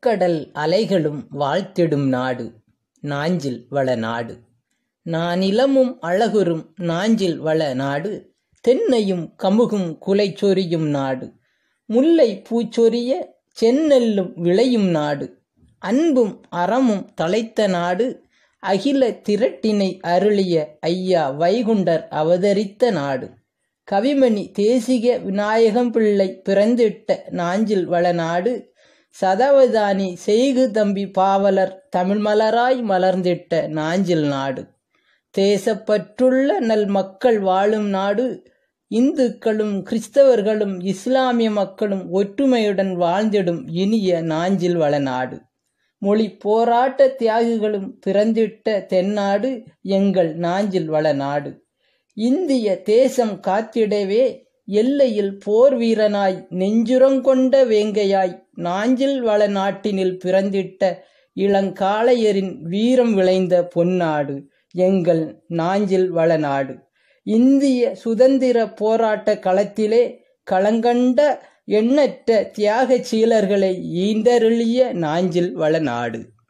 முக்கடல் அலைகளும் வாழ்த்திடும் நாடு நாஞ்சில் வள நாடு நானிலமும் அழகுறும் நாஞ்சில் வள நாடு தென்னையும் கமுகும் குலை சொரியும் நாடு முல்லை பூச்சொரிய செந்நெல்லும் விளையும் நாடு அன்பும் அறமும் தலைத்த நாடு அகில திரட்டினை அருளிய ஐயா வைகுண்டர் அவதரித்த நாடு கவிமணி தேசிக விநாயகம் பிள்ளை பிறந்திட்ட நாஞ்சில் வளநாடு சதவதானி செய்கு தம்பி பாவலர் தமிழ் மலராய் மலர்ந்திட்ட நாஞ்சில் நாடு தேசப்பற்றுள்ள நல் மக்கள் வாழும் நாடு இந்துக்களும் கிறிஸ்தவர்களும் இஸ்லாமிய மக்களும் ஒற்றுமையுடன் வாழ்ந்திடும் இனிய நாஞ்சில் வளநாடு மொழி போராட்ட தியாகிகளும் பிறந்திட்ட தென்னாடு எங்கள் நாஞ்சில் வளநாடு இந்திய தேசம் காத்திடவே எல்லையில் போர் வீரனாய் நெஞ்சுரங்கொண்ட வேங்கையாய் நாஞ்சில் வள நாட்டினில் பிறந்திட்ட இளங்காளையரின் வீரம் விளைந்த பொன்னாடு எங்கள் நாஞ்சில் வளநாடு இந்திய சுதந்திர போராட்ட களத்திலே களங்கண்ட எண்ணற்ற தியாக சீலர்களை ஈந்தருளிய நாஞ்சில் வளநாடு